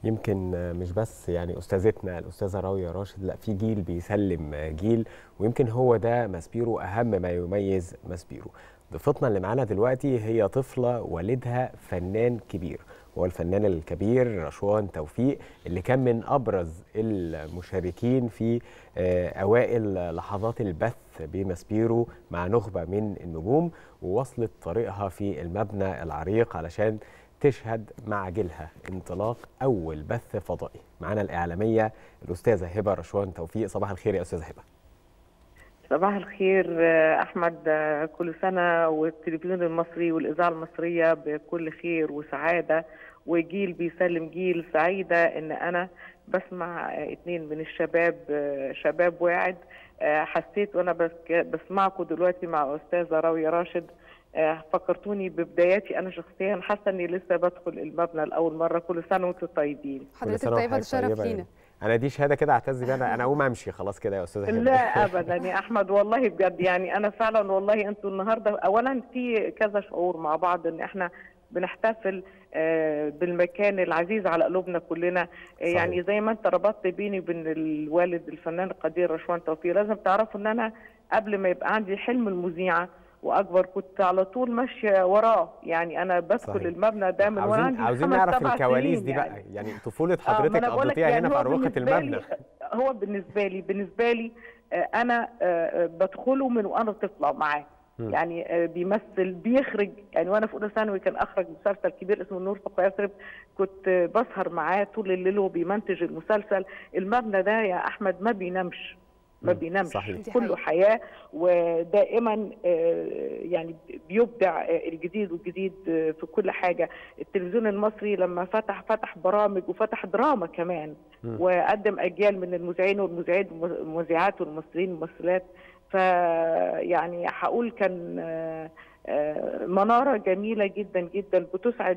يمكن مش بس يعني استاذتنا الاستاذه راويه راشد لا في جيل بيسلم جيل ويمكن هو ده ماسبيرو اهم ما يميز ماسبيرو ضيفتنا اللي معانا دلوقتي هي طفله والدها فنان كبير هو الفنان الكبير رشوان توفيق اللي كان من ابرز المشاركين في اوائل لحظات البث بماسبيرو مع نخبه من النجوم ووصلت طريقها في المبنى العريق علشان تشهد مع جيلها انطلاق اول بث فضائي معانا الاعلاميه الاستاذه هبه رشوان توفيق صباح الخير يا استاذه هبه صباح الخير احمد كل سنه والتلفزيون المصري والاذاعه المصريه بكل خير وسعاده وجيل بيسلم جيل سعيده ان انا بسمع اتنين من الشباب شباب واعد حسيت وانا بسمعكم دلوقتي مع استاذه راويه راشد فكرتوني ببداياتي انا شخصيا حاسه اني لسه بدخل المبنى لاول مره كل سنه وانتم طيبين حضرتك طيبه تشرف لينا انا دي شهاده كده اعتز بيها انا انا اقوم امشي خلاص كده يا استاذه لا ابدا يا احمد والله بجد يعني انا فعلا والله انتوا النهارده اولا في كذا شعور مع بعض ان احنا بنحتفل بالمكان العزيز على قلوبنا كلنا صحيح. يعني زي ما انت ربطت بيني وبين الوالد الفنان القدير رشوان توفيق لازم تعرفوا ان انا قبل ما يبقى عندي حلم المذيعه واكبر كنت على طول ماشيه وراه يعني انا بدخل صحيح. المبنى ده من وانا عندي عاوزين نعرف الكواليس دي بقى يعني, يعني طفوله حضرتك آه قضيتيها يعني هنا في اروقه المبنى هو بالنسبه لي بالنسبه لي انا بدخله من وانا طفله معاه يعني بيمثل بيخرج يعني وانا في اولى ثانوي كان اخرج مسلسل كبير اسمه النور فوق يثرب كنت بسهر معاه طول الليل وهو بيمنتج المسلسل المبنى ده يا احمد ما بينامش ما بينامش صحيح. كله حياه ودائما يعني بيبدع الجديد والجديد في كل حاجه التلفزيون المصري لما فتح فتح برامج وفتح دراما كمان م. وقدم اجيال من المذيعين والمذيعات والمذيعات والممثلين والممثلات فيعني هقول كان منارة جميلة جدا جدا بتسعد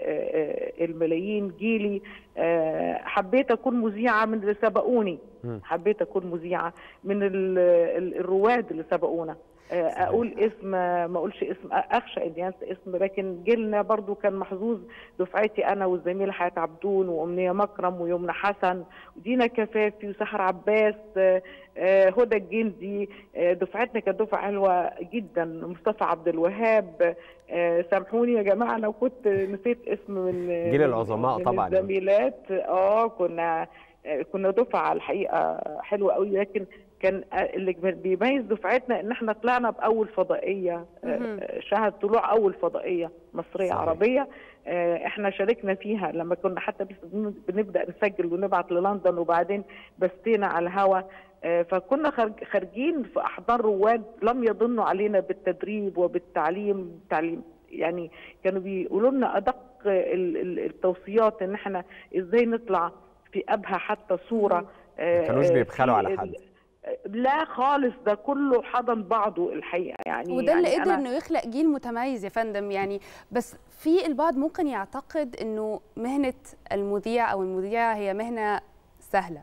الملايين جيلي حبيت أكون مذيعة من اللي سبقوني حبيت أكون مذيعة من الرواد اللي سبقونا اقول اسم ما اقولش اسم اخشى اني انسى اسم لكن جيلنا برضو كان محظوظ دفعتي انا والزميله حياه عبدون وامنيه مكرم ويمنى حسن ودينا كفافي وسحر عباس هدى الجندي دفعتنا كانت دفعه حلوه جدا مصطفى عبد الوهاب سامحوني يا جماعه لو كنت نسيت اسم من جيل العظماء من طبعا الزميلات اه كنا كنا دفعه الحقيقه حلوه قوي لكن كان اللي بيميز دفعتنا ان احنا طلعنا باول فضائيه شهد طلوع اول فضائيه مصريه صحيح. عربيه احنا شاركنا فيها لما كنا حتى بنبدا نسجل ونبعت للندن وبعدين بستينا على الهوا فكنا خارجين في احضان رواد لم يظنوا علينا بالتدريب وبالتعليم التعليم يعني كانوا بيقولوا لنا ادق التوصيات ان احنا ازاي نطلع في ابهى حتى صوره ما كانوش بيبخلوا على حد لا خالص ده كله حضن بعضه الحقيقه يعني وده يعني اللي قدر انه يخلق جيل متميز يا فندم يعني بس في البعض ممكن يعتقد انه مهنه المذيع او المذيعه هي مهنه سهله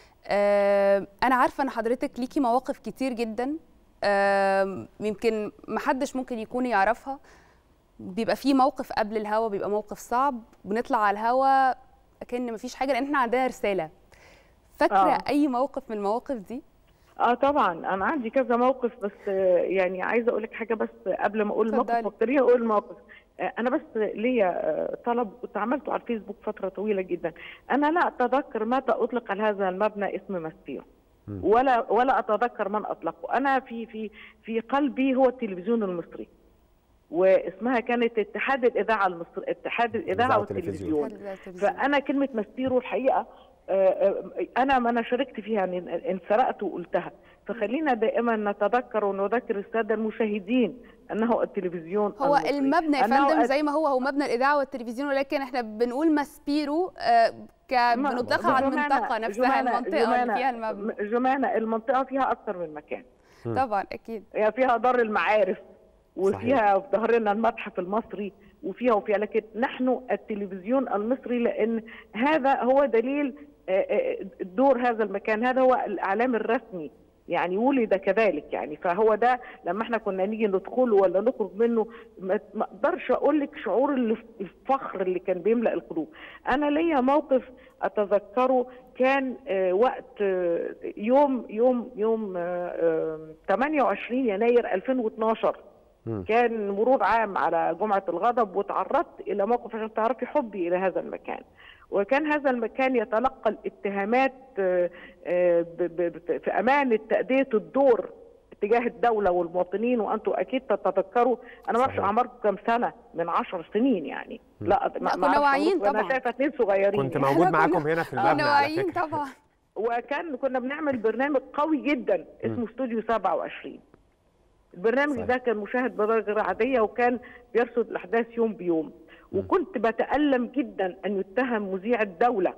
آه انا عارفه ان حضرتك ليكي مواقف كتير جدا آه يمكن محدش ممكن يكون يعرفها بيبقى في موقف قبل الهوا بيبقى موقف صعب بنطلع على الهوا كأن مفيش حاجه لان احنا عندنا رساله فاكره آه. اي موقف من المواقف دي اه طبعا انا عندي كذا موقف بس يعني عايزه اقول لك حاجه بس قبل ما اقول الموقف فكريه اقول الموقف انا بس ليا طلب كنت عملته على الفيسبوك فتره طويله جدا انا لا اتذكر متى اطلق على هذا المبنى اسم ماسبيرو ولا ولا اتذكر من اطلقه انا في في في قلبي هو التلفزيون المصري واسمها كانت اتحاد الاذاعه المصري اتحاد الاذاعه والتلفزيون فانا كلمه ماسبيرو الحقيقه انا ما انا شاركت فيها يعني انسرقت وقلتها فخلينا دائما نتذكر ونذكر الساده المشاهدين انه التلفزيون هو المصري. المبنى يا فندم زي ما هو هو مبنى الاذاعه والتلفزيون ولكن احنا بنقول ماسبيرو بنطلقها على المنطقه نفسها جمانة المنطقه جمانة اللي فيها المبنى جمانة المنطقه فيها اكثر من مكان طبعا اكيد هي فيها دار المعارف وفيها في ظهرنا المتحف المصري وفيها وفيها لكن نحن التلفزيون المصري لان هذا هو دليل دور هذا المكان هذا هو الاعلام الرسمي يعني ولد كذلك يعني فهو ده لما احنا كنا نيجي ندخله ولا نخرج منه ما ما اقدرش اقول لك شعور اللي- الفخر اللي كان بيملا القلوب انا ليا موقف اتذكره كان آه، وقت آه، يوم يوم يوم آه، آه، 28 يناير 2012 مم. كان مرور عام على جمعة الغضب وتعرضت إلى موقف عشان تعرفي حبي إلى هذا المكان وكان هذا المكان يتلقى الاتهامات آه، آه، ب- ب- في أمانة تأدية الدور تجاه الدولة والمواطنين وأنتم أكيد تتذكروا أنا ما أعرفش صحيح. أعماركم كام سنة من عشر سنين يعني لا ما- لا، ما كنا أعرفش واعيين أعماركم، أنا طبعاً. شايفة اتنين صغيرين كنت يعني. موجود كنا- معاكم هنا في المبنى كنا على واعيين فكره طبعا وكان كنا بنعمل برنامج قوي جدا اسمه استوديو 27 البرنامج صحيح. ده كان مشاهد بدرجه غير عاديه وكان بيرصد الاحداث يوم بيوم وكنت بتالم جدا ان يتهم مذيع الدوله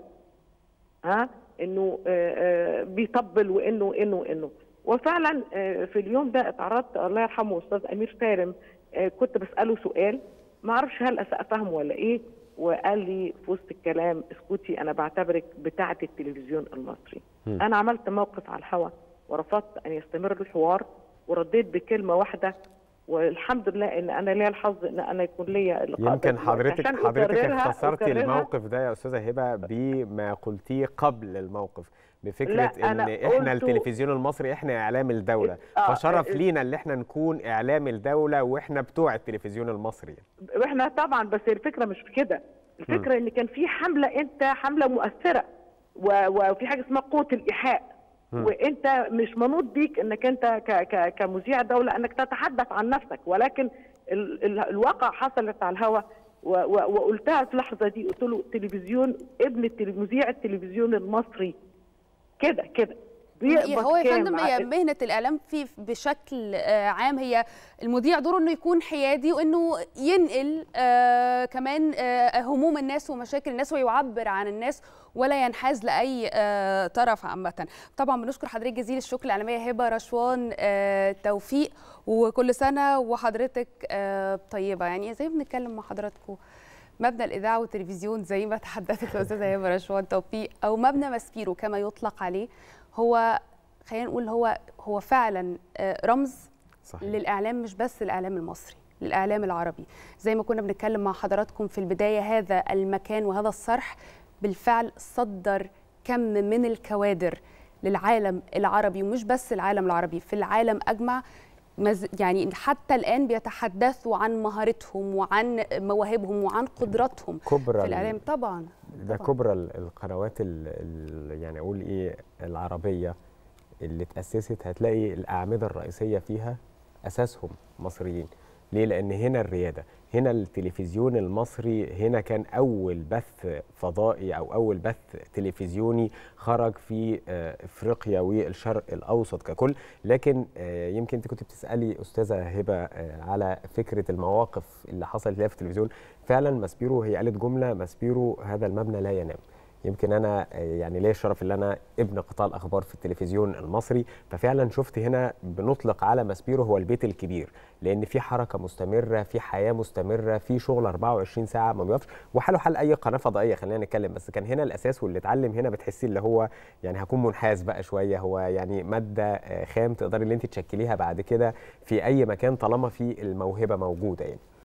ها انه آه، آه، بيطبل وانه انه وانه وفعلا آه، في اليوم ده اتعرضت الله يرحمه استاذ امير سالم آه، كنت بساله سؤال ما اعرفش هل اساء فهمه ولا ايه وقال لي في وسط الكلام اسكتي انا بعتبرك بتاعه التلفزيون المصري مم. انا عملت موقف على الهواء ورفضت ان يستمر الحوار ورديت بكلمه واحده والحمد لله ان انا ليا الحظ ان انا يكون ليا اللقاء يمكن ده. حضرتك عشان حضرتك أكررها- اختصرتي أكررها. الموقف ده يا استاذه هبه بما قلتيه قبل الموقف بفكره لا، ان أنا احنا قلته- التلفزيون المصري احنا اعلام الدوله آه، فشرف آه، لينا ان احنا نكون اعلام الدوله واحنا بتوع التلفزيون المصري واحنا طبعا بس الفكره مش في كده الفكره ان كان في حمله انت حمله مؤثره و- وفي حاجه اسمها قوه الايحاء مم. وانت مش منوط بيك انك انت ك ك كمذيع دوله انك تتحدث عن نفسك ولكن ال ال الواقع حصلت على الهواء و- و- وقلتها في اللحظه دي قلت له تلفزيون ابن التلف- مذيع التلفزيون المصري كده كده بيقبض هو يا كام فندم ع- هي مهنه الاعلام في بشكل آه، عام هي المذيع دوره انه يكون حيادي وانه ينقل آه، كمان آه، هموم الناس ومشاكل الناس ويعبر عن الناس ولا ينحاز لاي آه، طرف عامه طبعا بنشكر حضرتك جزيل الشكر الاعلاميه هبه رشوان آه، توفيق وكل سنه وحضرتك آه، طيبه يعني زي ما بنتكلم مع حضراتكم مبنى الاذاعه والتلفزيون زي ما تحدثت الاستاذه هبه رشوان توفيق او مبنى ماسبيرو كما يطلق عليه هو خلينا نقول هو هو فعلا آه، رمز صحيح للاعلام مش بس الاعلام المصري للاعلام العربي زي ما كنا بنتكلم مع حضراتكم في البدايه هذا المكان وهذا الصرح بالفعل صدر كم من الكوادر للعالم العربي ومش بس العالم العربي في العالم اجمع مز- يعني حتى الان بيتحدثوا عن مهارتهم وعن مواهبهم وعن قدراتهم كبرى في ال- الاعلام طبعا ده طبعاً. كبرى ال- القنوات ال ال يعني اقول ايه العربيه اللي اتاسست هتلاقي الاعمده الرئيسيه فيها اساسهم مصريين ليه لان هنا الرياده هنا التلفزيون المصري هنا كان اول بث فضائي او اول بث تلفزيوني خرج في آه، افريقيا والشرق الاوسط ككل لكن آه، يمكن انت كنت بتسالي استاذه هبه آه، على فكره المواقف اللي حصلت لها في التلفزيون فعلا ماسبيرو هي قالت جمله ماسبيرو هذا المبنى لا ينام يمكن انا آه، يعني ليا الشرف ان انا ابن قطاع الاخبار في التلفزيون المصري ففعلا شفت هنا بنطلق على ماسبيرو هو البيت الكبير لان في حركه مستمره في حياه مستمره في شغل 24 ساعه ما بيقفش وحاله حال اي قناه فضائيه خلينا نتكلم بس كان هنا الاساس واللي اتعلم هنا بتحسي اللي هو يعني هكون منحاز بقى شويه هو يعني ماده آه، خام تقدري اللي انت تشكليها بعد كده في اي مكان طالما في الموهبه موجوده يعني